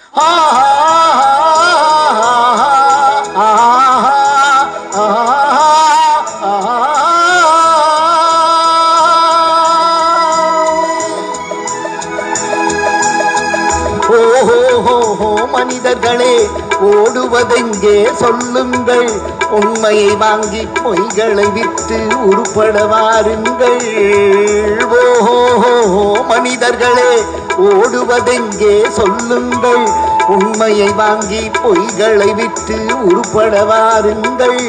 ஓஹோ மனிதர்களே ஓடுவதெங்கே சொல்லுங்கள் உண்மையை வாங்கி பொய்களை விட்டு உருப்பட வாருங்கள் ஓஹோ மனிதர்களே ஓடுவதெங்கே சொல்லுங்கள் உண்மையை வாங்கி பொய்களை விட்டு உருப்பட வாருங்கள்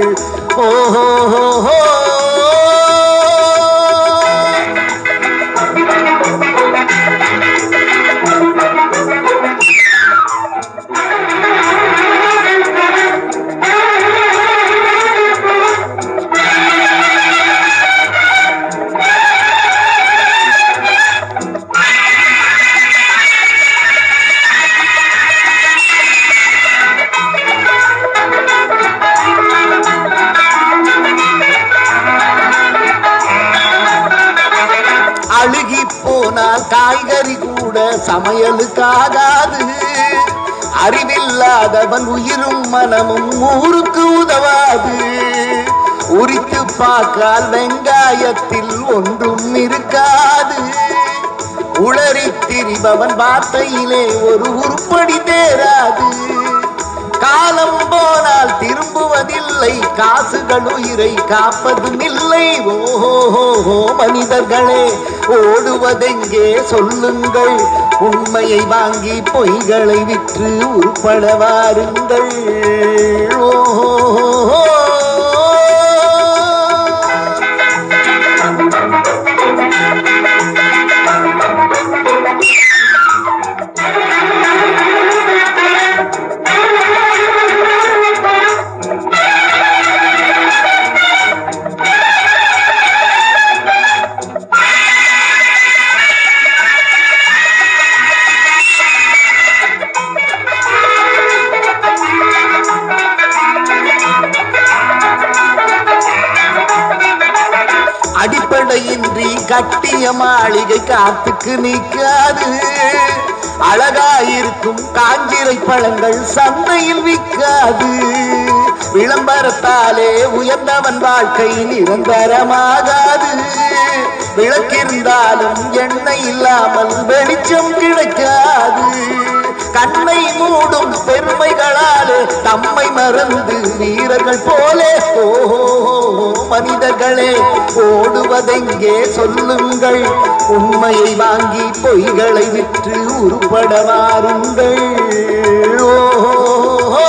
ஓஹோ அழுகி போனால் காய்கறி கூட சமையலுக்காகாது அறிவில்லாதவன் உயிரும் மனமும் ஊருக்கு உதவாது உரித்து பார்க்கால் வெங்காயத்தில் ஒன்றும் இருக்காது உளறி திரிபவன் வார்த்தையிலே ஒரு உருப்படி தேராது காலம் போனால் திரும்புவதில்லை காசுகள் உயிரை காப்பதும் இல்லை ஓஹோ மனிதர்களே ஓடுவதெங்கே சொல்லுங்கள் உண்மையை வாங்கி பொய்களை விற்று உருப்பட வாருங்கள் ஓஹோ அடிப்படையின்றி கட்டிய மாளிகை காத்துக்கு நிற்காது அழகாயிருக்கும் காஞ்சிரை பழங்கள் சந்தையில் விற்காது விளம்பரத்தாலே உயர்ந்தவன் வாழ்க்கை நிரந்தரமாகாது விளக்கிருந்தாலும் எண்ணெய் இல்லாமல் வெளிச்சம் கிடைக்காது கண்ணை மூடும் பெருமைகளாலே தம்மை மறந்து வீரர்கள் போலே ஓஹோ மனிதர்களே ஓடுவதெங்கே சொல்லுங்கள் உண்மையை வாங்கி பொய்களை விற்று உருப்பட வாருங்கள் ஓஹோ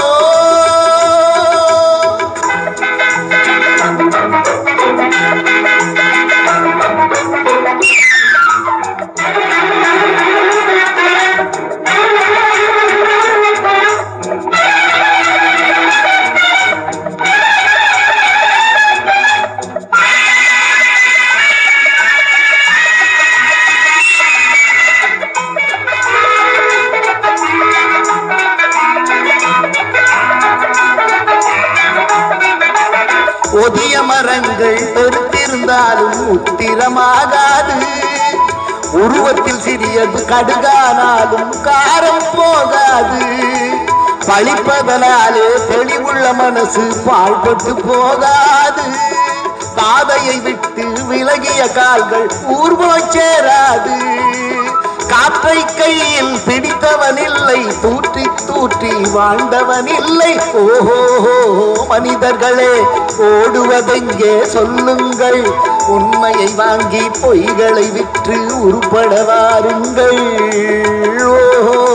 ஒதிய மரங்கள் பெருத்திருந்தாலும் உத்திரமாகாது உருவத்தில் சிறியது கடுகானாலும் காரம் போகாது பழிப்பதனாலே தெளிவுள்ள மனசு பாழ்பட்டு போகாது பாதையை விட்டு விலகிய கால்கள் ஊர்வலம் சேராது காற்றை கையில் பிடித்தவன் இல்லை தூற்றி தூற்றி வாழ்ந்தவன் இல்லை ஓஹோ மனிதர்களே ஓடுவதெங்கே சொல்லுங்கள் உண்மையை வாங்கி பொய்களை விற்று உருப்பட வாருங்கள் ஓஹோ